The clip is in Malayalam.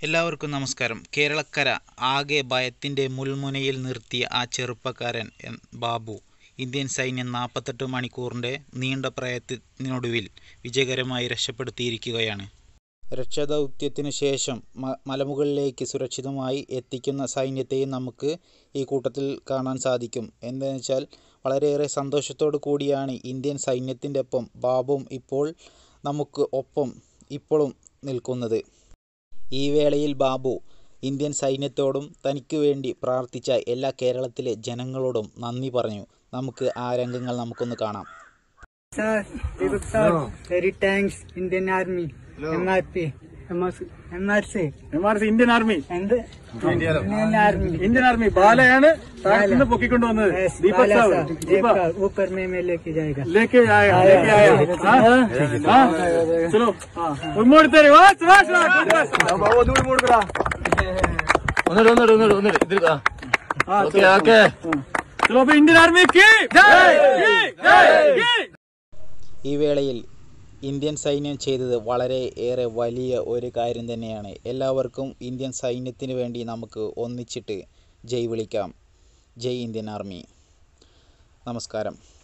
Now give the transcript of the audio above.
എല്ലാവർക്കും നമസ്കാരം കേരളക്കര ആകെ ഭയത്തിൻ്റെ മുൾമുനയിൽ നിർത്തിയ ആ ചെറുപ്പക്കാരൻ എൻ- ബാബു ഇന്ത്യൻ സൈന്യം നാൽപ്പത്തെട്ട് മണിക്കൂറിൻ്റെ നീണ്ട പ്രയത്നത്തിനൊടുവിൽ വിജയകരമായി രക്ഷപ്പെടുത്തിയിരിക്കുകയാണ് രക്ഷാദൗത്യത്തിനു ശേഷം മ മലമുകളിലേക്ക് സുരക്ഷിതമായി എത്തിക്കുന്ന സൈന്യത്തെയും നമുക്ക് ഈ കൂട്ടത്തിൽ കാണാൻ സാധിക്കും എന്താണെന്ന് വെച്ചാൽ വളരെയേറെ സന്തോഷത്തോടു കൂടിയാണ് ഇന്ത്യൻ സൈന്യത്തിൻ്റെ ഒപ്പം ബാബുവും ഇപ്പോൾ നമുക്ക് ഒപ്പം ഇപ്പോഴും നിൽക്കുന്നത് ഈ വേളയിൽ ബാബു ഇന്ത്യൻ സൈന്യത്തോടും തനിക്ക് വേണ്ടി പ്രാർത്ഥിച്ച എല്ലാ കേരളത്തിലെ ജനങ്ങളോടും നന്ദി പറഞ്ഞു നമുക്ക് ആ രംഗങ്ങൾ നമുക്കൊന്ന് കാണാം Sir, Deepak sir, very thanks, Indian Army, MRP, MRC, MRC Indian army and Indian Army. Indian army ബാലയാണ് താഴത്ത് നിന്ന് പൊക്കിക്കൊണ്ടുവന്നത് Yes, ദീപക് बाला സാഹു sir, ദീപ देखा, ऊपर में मैं लेके जाएगा ലേക്ക് ആയ ലേക്ക് ആയ हाँ? हाँ? चलो हाँ ഉമ്മോട് തരും വാ സുഭാഷ് വാ, സുഭാഷ്. ഒന്നൂടെ ഒന്നൂടെ ഒന്നൂടെ ഒന്നൂടെ ഇതിൽ ആ हाँ, ഓക്കെ ഓക്കെ चलो अभी इंडियन आर्मी की जय की जय की ഈ വേളയിൽ ഇന്ത്യൻ സൈന്യം ചെയ്തത് വളരെ ഏറെ വലിയ ഒരു കാര്യം തന്നെയാണ് എല്ലാവർക്കും ഇന്ത്യൻ സൈന്യത്തിന് വേണ്ടി നമുക്ക് ഒന്നിച്ചിട്ട് ജയ് വിളിക്കാം ജയ് ഇന്ത്യൻ ആർമി നമസ്കാരം